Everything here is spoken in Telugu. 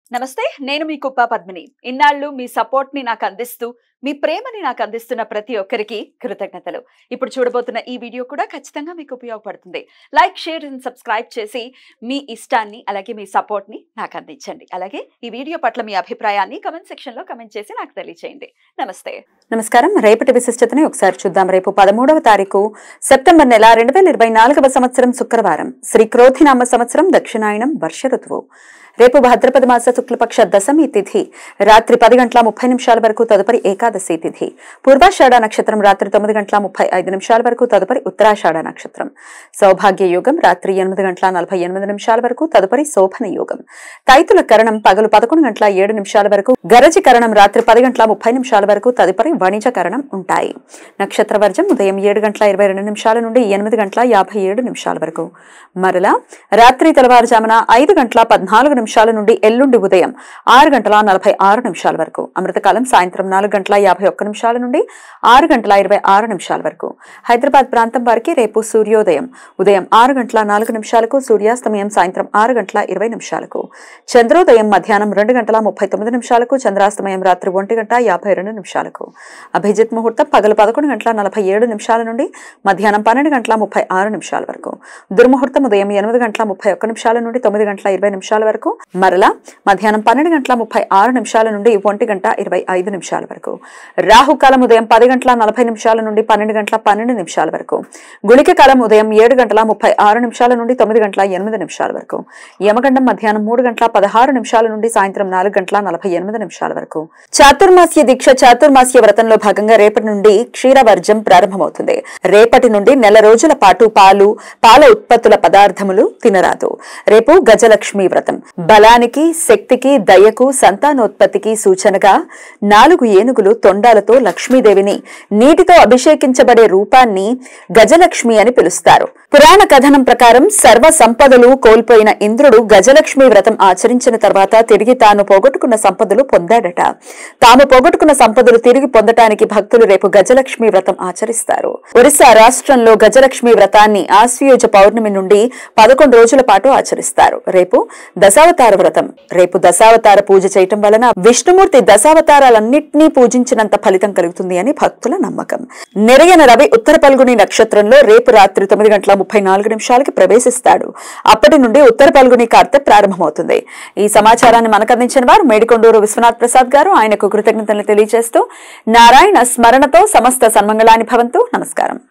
నమస్తే నేను మీ కుప్ప పద్మిని ఇన్నాళ్ళు మీ సపోర్ట్ ని నాకు అందిస్తూ మీ ప్రేమని నాకు అందిస్తున్న ప్రతి ఒక్కరికి కృతజ్ఞతలు ఇప్పుడు చూడబోతున్న ఈ వీడియో కూడా ఖచ్చితంగా మీకు ఉపయోగపడుతుంది లైక్ షేర్ అండ్ సబ్స్క్రైబ్ చేసి మీ ఇష్టాన్ని అలాగే మీ సపోర్ట్ ని నాకు అందించండి అలాగే ఈ వీడియో పట్ల మీ అభిప్రాయాన్ని కమెంట్ సెక్షన్ లో కమెంట్ చేసి నాకు తెలియజేయండి నమస్తే నమస్కారం రేపటి విశిష్టతని ఒకసారి చూద్దాం రేపు పదమూడవ తారీఖు సెప్టెంబర్ నెల రెండు వేల ఇరవై నాలుగవ సంవత్సరం శుక్రవారం శ్రీ క్రోధినామ సంవత్సరం దక్షిణాయనం వర్ష ఋతువు రేపు భాద్రపద మాస శుక్లపక్ష దశమి తిథి రాత్రి పది గంటల ముప్పై నిమిషాల వరకు తదుపరి ఏకాదశి తిథి పూర్వాషాఢ నక్షత్రం రాత్రి తొమ్మిది గంటల ముప్పై ఐదు నిమిషాల వరకు తదుపరి ఉత్తరాషాఢ నక్షత్రం సౌభాగ్య యోగం రాత్రి ఎనిమిది గంటల నలభై ఎనిమిది నిమిషాల వరకు తదుపరి శోభన యోగం తైతుల కరణం పగలు పదకొండు గంటల ఏడు నిమిషాల వరకు గరజి కరణం రాత్రి పది గంటల ముప్పై నిమిషాల వరకు తదుపరి వణిజ కరణం ఉంటాయి నక్షత్ర వర్జం ఉదయం ఏడు గంటల ఇరవై రెండు నిమిషాల నుండి ఎనిమిది గంటల యాభై ఏడు నిమిషాల వరకు మరలా రాత్రి తెల్లవారుజామున ఐదు గంటల పద్నాలుగు నిమిషాల నుండి ఎల్లుండి ఉదయం ఆరు గంటల నలభై ఆరు నిమిషాల వరకు అమృతకాలం సాయంత్రం నాలుగు గంటల యాభై ఒక్క నిమిషాల నుండి ఆరు గంటల ఇరవై ఆరు నిమిషాల వరకు హైదరాబాద్ ప్రాంతం వారికి రేపు సూర్యోదయం ఉదయం ఆరు గంటల నాలుగు నిమిషాలకు సూర్యాస్తమయం సాయంత్రం ఆరు గంటల ఇరవై నిమిషాలకు చంద్రోదయం మధ్యాహ్నం రెండు గంటల ముప్పై తొమ్మిది నిమిషాలకు చంద్రాస్తమయం రాత్రి ఒంటి గంట యాభై రెండు నిమిషాలకు అభిజిత్ ముహూర్తం పగలు పదకొండు గంటల నలభై ఏడు నిమిషాల నుండి మధ్యాహ్నం పన్నెండు గంటల ముప్పై ఆరు నిమిషాల వరకు దుర్ముహూర్తం ఉదయం ఎనిమిది గంటల ముప్పై ఒక్క నిమిషాల నుండి తొమ్మిది గంటల ఇరవై నిమిషాల వరకు మరలా మధ్యాహ్నం పన్నెండు గంటల ముప్పై ఆరు నిమిషాల నుండి ఒంటి గంట ఇరవై ఐదు నిమిషాల వరకు రాహుకాలం ఉదయం పది గంటల నలభై నిమిషాల నుండి పన్నెండు గంటల పన్నెండు నిమిషాల వరకు గుళిక కాలం ఉదయం ఏడు గంటల ముప్పై ఆరు నిమిషాల నుండి తొమ్మిది గంటల ఎనిమిది నిమిషాల వరకు యమగండం మధ్యాహ్నం మూడు గంటల పదహారు నిమిషాల నుండి సాయంత్రం నాలుగు గంటల నలభై ఎనిమిది నిమిషాల వరకు చాతుర్మాస్య దీక్ష చాతుర్మాస్య వ్రతంలో భాగంగా రేపటి నుండి క్షీరవర్జం ప్రారంభమవుతుంది రేపటి నుండి నెల రోజుల పాటు పాలు పాల ఉత్పత్తుల పదార్థములు తినరాదు రేపు గజలక్ష్మి వ్రతం బలానికి శక్తికి దయకు సంతానోత్పత్తికి సూచనగా నాలుగు ఏనుగులు తొండాలతో లక్ష్మీదేవిని నీటితో అభిషేకించబడే రూపాన్ని గజలక్ష్మి అని పిలుస్తారు పురాణ కథనం ప్రకారం సర్వ సంపదలు కోల్పోయిన ఇంద్రుడు గజలక్ష్మి వ్రతం ఆచరించిన తర్వాత తిరిగి తాను పోగొట్టుకున్న సంపదలు పొందాడట తాము పోగొట్టుకున్న సంపదలు తిరిగి పొందటానికి భక్తులు రేపు గజలక్ష్మి వ్రతం ఆచరిస్తారు ఒరిస్సా రాష్ట్రంలో గజలక్ష్మి వ్రతాన్ని ఆశ్వయుజ పౌర్ణమి నుండి పదకొండు రోజుల పాటు ఆచరిస్తారు రేపు దశావతార వ్రతం రేపు దశావతార పూజ చేయటం వలన విష్ణుమూర్తి దశావతారాలన్నింటినీ పూజించినంత ఫలితం కలుగుతుంది అని భక్తుల నమ్మకం నిరయన రవి ఉత్తర పల్గుని నక్షత్రంలో రేపు రాత్రి తొమ్మిది గంటల ముప్పై నాలుగు నిమిషాలకి ప్రవేశిస్తాడు అప్పటి నుండి ఉత్తర పల్గుని కార్తె ప్రారంభమవుతుంది ఈ సమాచారాన్ని మనకు అందించిన వారు మేడికొండూరు విశ్వనాథ్ ప్రసాద్ గారు ఆయనకు కృతజ్ఞతలు తెలియజేస్తూ నారాయణ స్మరణతో సమస్త సన్మంగళాని భవంతు నమస్కారం